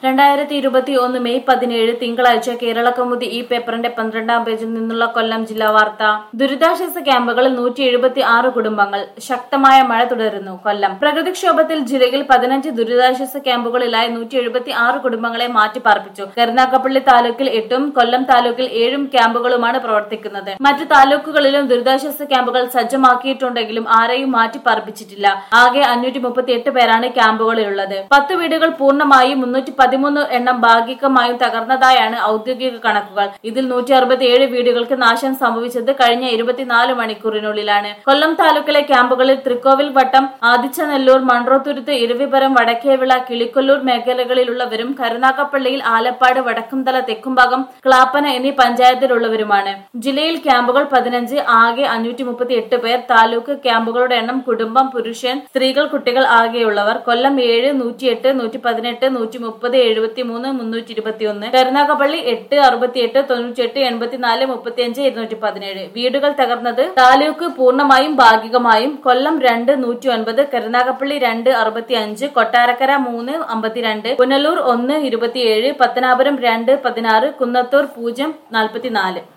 രണ്ടായിരത്തി ഇരുപത്തി ഒന്ന് മെയ് പതിനേഴ് തിങ്കളാഴ്ച കേരള കൗമുദി ഈ പേപ്പറിന്റെ പന്ത്രണ്ടാം പേജിൽ നിന്നുള്ള കൊല്ലം ജില്ലാ വാർത്ത ദുരിതാശ്വാസ ക്യാമ്പുകളിൽ നൂറ്റി എഴുപത്തി ആറ് കുടുംബങ്ങൾ ശക്തമായ മഴ തുടരുന്നു കൊല്ലം പ്രകൃതിക്ഷോഭത്തിൽ ജില്ലയിൽ പതിനഞ്ച് ദുരിതാശ്വാസ ക്യാമ്പുകളിലായി നൂറ്റി എഴുപത്തി ആറ് കുടുംബങ്ങളെ മാറ്റിപ്പാർപ്പിച്ചു കരുനാഗപ്പള്ളി താലൂക്കിൽ എട്ടും കൊല്ലം താലൂക്കിൽ ഏഴും ക്യാമ്പുകളുമാണ് പ്രവർത്തിക്കുന്നത് മറ്റു താലൂക്കുകളിലും ദുരിതാശ്വാസ ക്യാമ്പുകൾ സജ്ജമാക്കിയിട്ടുണ്ടെങ്കിലും ആരെയും മാറ്റിപ്പാർപ്പിച്ചിട്ടില്ല ആകെ അഞ്ഞൂറ്റി മുപ്പത്തി എട്ട് പേരാണ് ക്യാമ്പുകളിലുള്ളത് പത്ത് വീടുകൾ പൂർണ്ണമായും മുന്നൂറ്റി പതിമൂന്ന് എണ്ണം ഭാഗികമായും തകർന്നതായാണ് ഔദ്യോഗിക കണക്കുകൾ ഇതിൽ നൂറ്റി അറുപത്തിയേഴ് വീടുകൾക്ക് നാശം സംഭവിച്ചത് കഴിഞ്ഞ ഇരുപത്തിനാല് മണിക്കൂറിനുള്ളിലാണ് കൊല്ലം താലൂക്കിലെ ക്യാമ്പുകളിൽ തൃക്കോവിൽ വട്ടം ആദിച്ചനെല്ലൂർ മൺട്രോത്തുരുത്ത് ഇരവിപുരം വടക്കേവിള കിളിക്കൊല്ലൂർ മേഖലകളിലുള്ളവരും കരുനാഗപ്പള്ളിയിൽ ആലപ്പാട് വടക്കുംതല തെക്കുംഭാഗം ക്ലാപ്പന എന്നീ പഞ്ചായത്തിലുള്ളവരുമാണ് ജില്ലയിൽ ക്യാമ്പുകൾ പതിനഞ്ച് ആകെ അഞ്ഞൂറ്റി മുപ്പത്തി എട്ട് പേർ താലൂക്ക് ക്യാമ്പുകളുടെ എണ്ണം കുടുംബം പുരുഷൻ സ്ത്രീകൾ കുട്ടികൾ ആകെയുള്ളവർ കൊല്ലം ഏഴ് നൂറ്റിയെട്ട് നൂറ്റി പതിനെട്ട് നൂറ്റി മുപ്പത് എഴുപത്തി മൂന്ന് മുന്നൂറ്റി ഇരുപത്തി ഒന്ന് കരുനാഗപ്പള്ളി എട്ട് അറുപത്തിയെട്ട് തൊണ്ണൂറ്റിയെട്ട് എൺപത്തിനാല് മുപ്പത്തിയഞ്ച് ഇരുന്നൂറ്റി പതിനേഴ് വീടുകൾ തകർന്നത് താലൂക്ക് പൂർണ്ണമായും ഭാഗികമായും കൊല്ലം രണ്ട് നൂറ്റി ഒൻപത് കരുനാഗപ്പള്ളി രണ്ട് അറുപത്തി അഞ്ച് കൊട്ടാരക്കര മൂന്ന് അമ്പത്തിരണ്ട് പുനലൂർ ഒന്ന് ഇരുപത്തിയേഴ് പത്തനാപുരം രണ്ട് പതിനാറ് കുന്നത്തൂർ പൂജ്യം നാൽപ്പത്തിനാല്